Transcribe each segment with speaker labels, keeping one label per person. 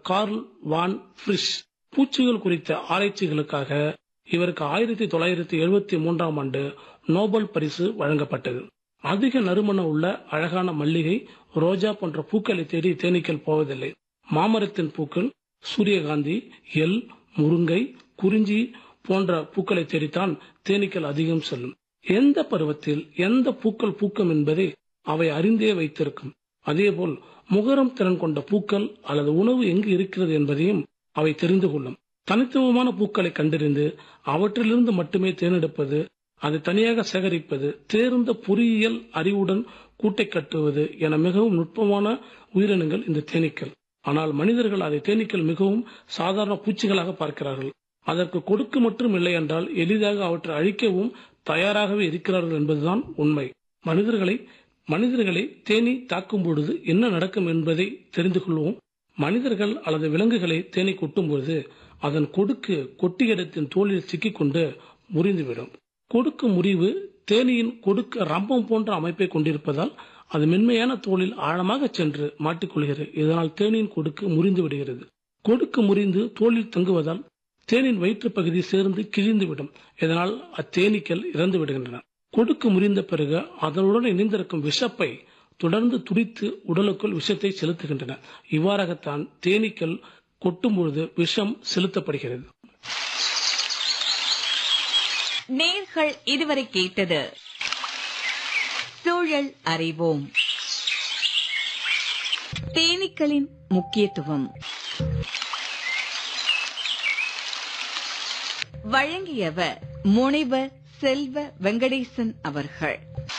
Speaker 1: curl வான் Frisch பூச்சிகள் குறித்த ஆராய்ச்சிகளுக்காக இவருக்கு ஆயிரத்தி தொள்ளாயிரத்தி எழுபத்தி மூன்றாம் ஆண்டு நோபல் பரிசு வழங்கப்பட்டது அதிக நறுமணம் உள்ள அழகான மல்லிகை ரோஜா போன்ற பூக்களை தேடி தேனீக்கள் போவதில்லை மாமரத்தின் பூக்கள் சூரியகாந்தி எல் முருங்கை குறிஞ்சி போன்ற பூக்களை தேடித்தான் தேனீக்கள் அதிகம் செல்லும் எந்த பருவத்தில் எந்த பூக்கள் பூக்கும் என்பதை அவை அறிந்தே வைத்திருக்கும் அதேபோல் முகரம் திறன் கொண்ட பூக்கள் அல்லது உணவு எங்கு இருக்கிறது என்பதையும் அவை தெரிந்து கொள்ளும் தனித்துவமான பூக்களை கண்டறிந்து அவற்றிலிருந்து மட்டுமே தேர்ந்தெடுப்பது அதை தனியாக சேகரிப்பது தேர்ந்த பொறியியல் அறிவுடன் கூட்டை கட்டுவது என மிகவும் நுட்பமான உயிரினங்கள் இந்த தேனீக்கள் ஆனால் மனிதர்கள் அதை தேனீக்கள் மிகவும் சாதாரண பூச்சிகளாக பார்க்கிறார்கள் அதற்கு கொடுக்க மட்டும் இல்லை என்றால் எளிதாக அவற்றை அழிக்கவும் தயாராகவே இருக்கிறார்கள் என்பதுதான் உண்மை மனிதர்களை மனிதர்களை தேனி தாக்கும் பொழுது என்ன நடக்கும் என்பதை தெரிந்து கொள்வோம் மனிதர்கள் அல்லது விலங்குகளை தேனி கொட்டும் பொழுது அதன் கொடுக்கு கொட்டிய இடத்தின் தோலில் சிக்கிக்கொண்டு முறிந்துவிடும் கொடுக்கு முறிவு தேனியின் கொடுக்க ரம்பம் போன்ற அமைப்பை கொண்டிருப்பதால் அது மென்மையான தோலில் ஆழமாக சென்று மாட்டிக்கொள்கிறது இதனால் தேனியின் கொடுக்கு முறிந்து விடுகிறது கொடுக்கு முறிந்து தோலில் தங்குவதால் தேனின் வயிற்று பகுதி சேர்ந்து கிழிந்துவிடும் இதனால் அத்தேனீக்கள் இறந்து விடுகின்றன கொடுக்கு முறிந்த பிறகு அதனுடன் இணைந்திருக்கும் விஷப்பை தொடர்ந்து துடித்து உடலுக்குள் விஷத்தை செலுத்துகின்றன இவ்வாறாகத்தான் தேனீக்கள் கொட்டும் பொழுது விஷம் செலுத்தப்படுகிறது
Speaker 2: நேர்கள் இதுவரை கேட்டது சூழல் அறிவோம் தேனீக்களின் முக்கியத்துவம் வழங்கியவர் முனைவர் செல்வ வெங்கடேசன் அவர்கள்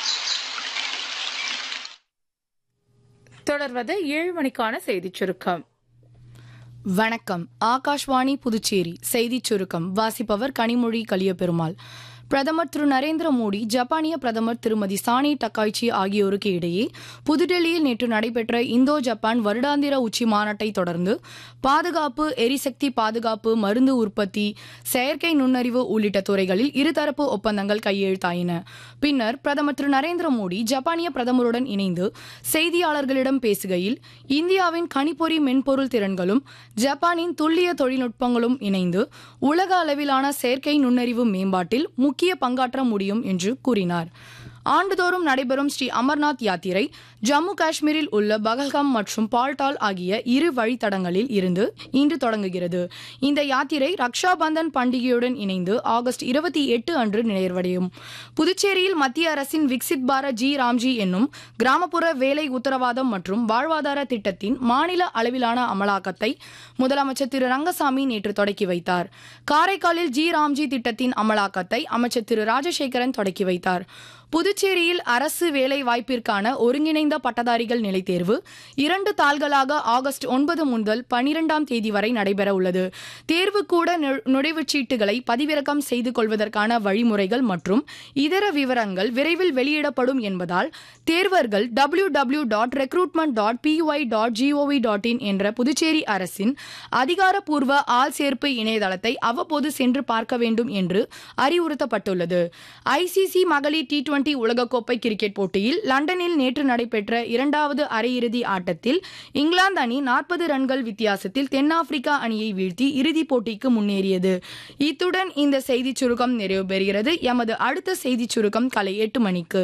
Speaker 3: தொடர்வது ஏழு மணிக்கான செய்திச் சுருக்கம்
Speaker 4: வணக்கம் ஆகாஷ்வாணி புதுச்சேரி செய்திச் சுருக்கம் வாசிப்பவர் கனிமொழி கலியபெருமாள் பிரதமர் திரு நரேந்திர மோடி ஜப்பானிய பிரதமர் திருமதி சானி டக்காய்ச்சி ஆகியோருக்கு இடையே புதுடெல்லியில் நேற்று நடைபெற்ற இந்தோ ஜப்பான் வருடாந்திர உச்சி மாநாட்டை தொடர்ந்து பாதுகாப்பு எரிசக்தி பாதுகாப்பு மருந்து உற்பத்தி செயற்கை நுண்ணறிவு உள்ளிட்ட துறைகளில் இருதரப்பு ஒப்பந்தங்கள் கையெழுத்தாயின பின்னர் பிரதமர் திரு நரேந்திர மோடி ஜப்பானிய பிரதமருடன் இணைந்து செய்தியாளர்களிடம் பேசுகையில் இந்தியாவின் கணிப்பொறி மென்பொருள் திறன்களும் ஜப்பானின் துல்லிய தொழில்நுட்பங்களும் இணைந்து உலக அளவிலான செயற்கை நுண்ணறிவு மேம்பாட்டில் முக்கிய பங்காற்ற முடியும் என்று கூறினார் ஆண்டுதோறும் நடைபெறும் ஸ்ரீ அமர்நாத் யாத்திரை ஜம்மு காஷ்மீரில் உள்ள பகல்காம் மற்றும் பால்டால் ஆகிய இரு வழித்தடங்களில் இருந்து இன்று தொடங்குகிறது இந்த யாத்திரை ரக்ஷா பந்தன் பண்டிகையுடன் இணைந்து ஆகஸ்ட் இருபத்தி எட்டு அன்று நிறைவடையும் புதுச்சேரியில் மத்திய அரசின் விக்சித் பாரத் ஜி ராம்ஜி என்னும் கிராமப்புற வேலை உத்தரவாதம் மற்றும் வாழ்வாதார திட்டத்தின் மாநில அளவிலான அமலாக்கத்தை முதலமைச்சர் திரு ரங்கசாமி நேற்று தொடக்கி வைத்தார் காரைக்காலில் ஜி ராம்ஜி திட்டத்தின் அமலாக்கத்தை அமைச்சர் திரு ராஜசேகரன் தொடக்கி வைத்தார் புதுச்சேரியில் அரசு வேலை வாய்ப்பிற்கான ஒருங்கிணைந்த பட்டதாரிகள் நிலைத் தேர்வு இரண்டு தாள்களாக ஆகஸ்ட் ஒன்பது முதல் பனிரெண்டாம் தேதி வரை நடைபெற உள்ளது தேர்வுக்கூட நு- நுழைவுச் சீட்டுகளை பதிவிறக்கம் செய்து கொள்வதற்கான வழிமுறைகள் மற்றும் இதர விவரங்கள் விரைவில் வெளியிடப்படும் என்பதால் தேர்வர்கள் W W dot recruitment dot PY dot gov dot in என்ற புதுச்சேரி அரசின் அதிகாரப்பூர்வ ஆள் சேர்ப்பு இணையதளத்தை அவ்வப்போது சென்று பார்க்க வேண்டும் என்று அறிவுறுத்தப்பட்டுள்ளது ஐசிசி மகளிர் டி டுவெண்டி உலகக்கோப்பை கிரிக்கெட் போட்டியில் லண்டனில் நேற்று நடைபெற்ற இரண்டாவது அரையிறுதி ஆட்டத்தில் இங்கிலாந்து அணி நாற்பது ரன்கள் வித்தியாசத்தில் தென்னாப்பிரிக்கா அணியை வீழ்த்தி இறுதிப் போட்டிக்கு முன்னேறியது இத்துடன் இந்த செய்திச் சுருக்கம் நிறைவு பெறுகிறது எமது அடுத்த செய்திச் சுருக்கம் காலை எட்டு மணிக்கு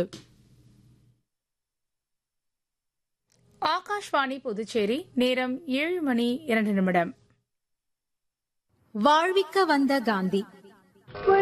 Speaker 3: ஆகாஷ்வாணி புதுச்சேரி நேரம் ஏழு மணி இரண்டு நிமிடம்
Speaker 5: வாழ்விக்க வந்த காந்தி